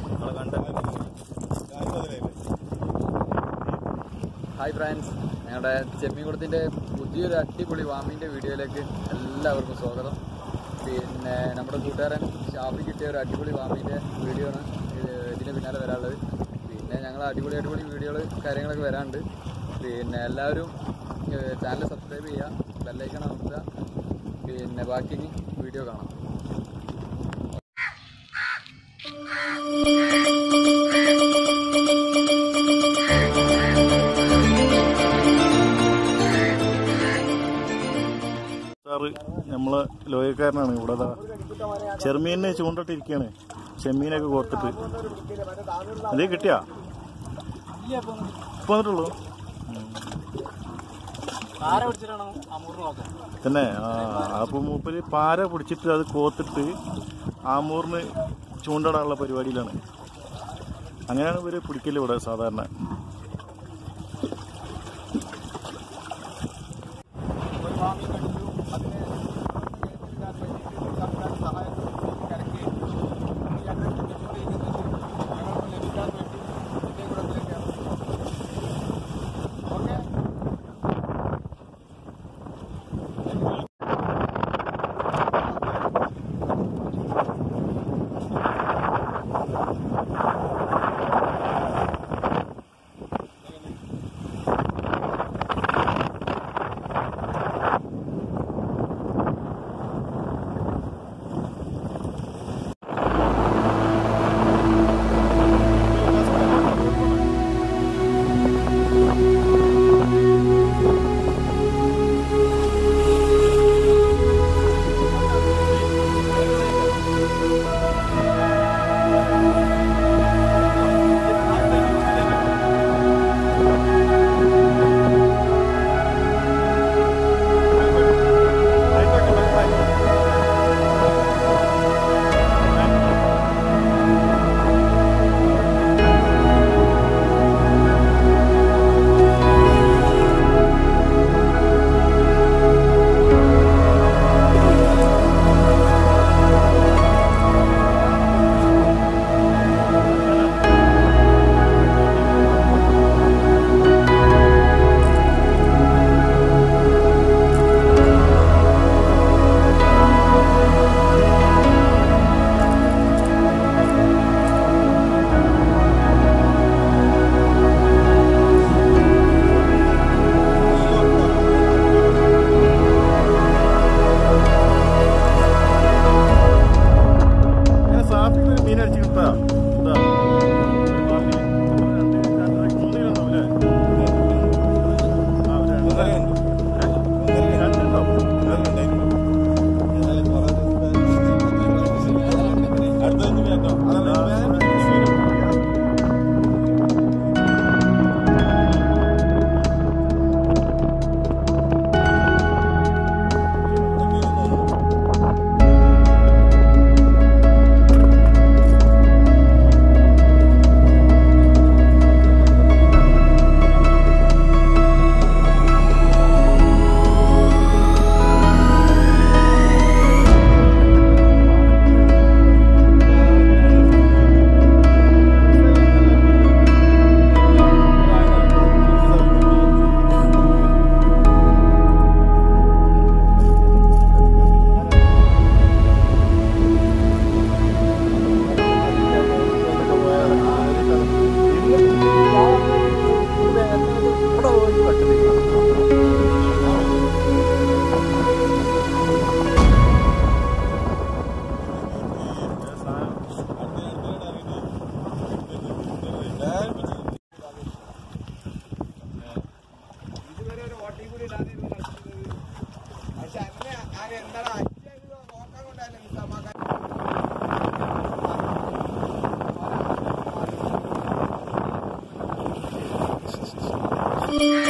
നമ്മളെ content hi friends ഞങ്ങളുടെ ചെമ്മീൻകുളത്തിൻ്റെ പുതിയൊരു അടിപൊളി വാമിൻ്റെ വീഡിയോയിലേക്ക് എല്ലാവർക്കും സ്വാഗതം പിന്നെ നമ്മുടെ കൂട്ടുകാരൻ ഷാഫി കിട്ടിയ ഒരു അടിപൊളി വാമിൻ്റെ വീഡിയോ ആണ് ഇത് ഇതിന് പിന്നാലെ വരാനുള്ളത് പിന്നെ ഞങ്ങൾ അടിപൊളി അടിപൊളി വീഡിയോകൾ കാര്യങ്ങളൊക്കെ വരാനുണ്ട് പിന്നെ എല്ലാവരും ചാനൽ സബ്സ്ക്രൈബ് ചെയ്യുക ബെല്ലൈക്കൺ അമർത്തുക പിന്നെ ബാക്കി ഇനി വീഡിയോ കാണാം സാറ് നമ്മളെ ലോയക്കാരനാണ് ഇവിടെ ദാ ചെറുമീനിനെ ചൂണ്ടിട്ടിരിക്കുകയാണ് ചെമ്മീനൊക്കെ കോർത്തിട്ട് അതേ കിട്ടിയാ ഇപ്പൊ വന്നിട്ടുള്ളൂ തന്നെ ആ അപ്പൊ മൂപ്പര് പാര പിടിച്ചിട്ട് അത് കോത്തിട്ട് ആമൂറിന് ചൂണ്ടിടാനുള്ള പരിപാടിയിലാണ് അങ്ങനെയാണ് ഇവര് പിടിക്കല് ഇവിടെ സാധാരണ ഇങ്ങനെ സാഫി ഒരു മീൻ അടിച്ചിട്ടാ Yeah.